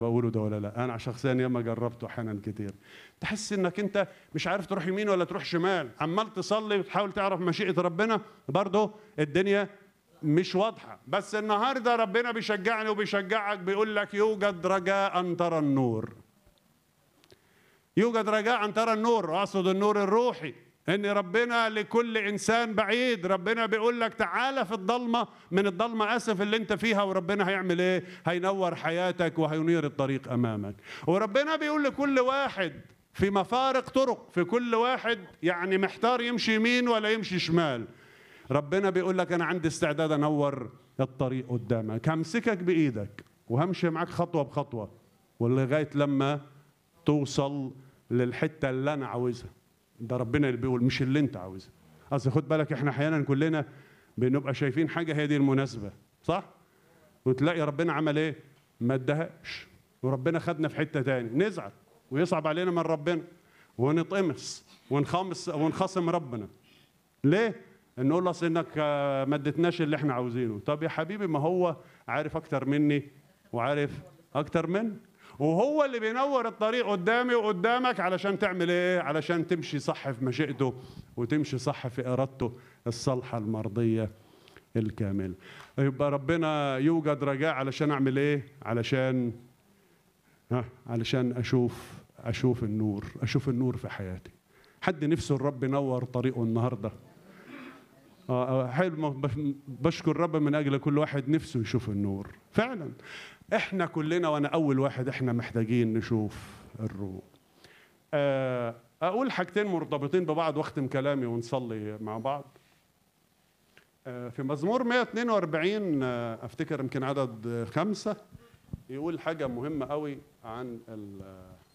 بقوله ده ولا لا انا شخصيا ياما جربته احيانا كتير تحس انك انت مش عارف تروح يمين ولا تروح شمال عمال تصلي وتحاول تعرف مشيئه ربنا برضه الدنيا مش واضحه بس النهارده ربنا بيشجعني وبيشجعك بيقول لك يوجد رجاء ان ترى النور يوجد رجاء ان ترى النور اقصد النور الروحي ان ربنا لكل انسان بعيد ربنا بيقول لك تعالى في الضلمه من الضلمه اسف اللي انت فيها وربنا هيعمل ايه هينور حياتك وهينير الطريق امامك وربنا بيقول لكل واحد في مفارق طرق في كل واحد يعني محتار يمشي يمين ولا يمشي شمال ربنا بيقول لك انا عندي استعداد انور الطريق قدامك همسكك بايدك وهمشي معاك خطوه بخطوه ولغايه لما توصل للحته اللي انا عاوزها ده ربنا اللي بيقول مش اللي انت عاوزها اصل خد بالك احنا احيانا كلنا بنبقى شايفين حاجه هي دي المناسبه صح وتلاقي ربنا عمل ايه ما ادهاش وربنا خدنا في حته تاني نزعل ويصعب علينا من ربنا ونطمس ونخمس ونخصم ربنا ليه نقول اصل انك آه، ما اديتناش اللي احنا عاوزينه طب يا حبيبي ما هو عارف اكتر مني وعارف اكتر مني وهو اللي بينور الطريق قدامي وقدامك علشان تعمل ايه علشان تمشي صح في مشيئته وتمشي صح في ارادته الصالحه المرضيه الكامله يبقى ربنا يوجد رجاء علشان اعمل ايه علشان ها علشان اشوف اشوف النور اشوف النور في حياتي حد نفسه الرب ينور طريقه النهارده آه، آه، حلو بش- بشكر الرب من اجل كل واحد نفسه يشوف النور فعلا احنا كلنا وانا اول واحد احنا محتاجين نشوف الروح آه، اقول حاجتين مرتبطين ببعض واختم كلامي ونصلي مع بعض آه، في مزمور 142 آه، افتكر يمكن عدد آه، خمسة يقول حاجة مهمة قوي عن ال-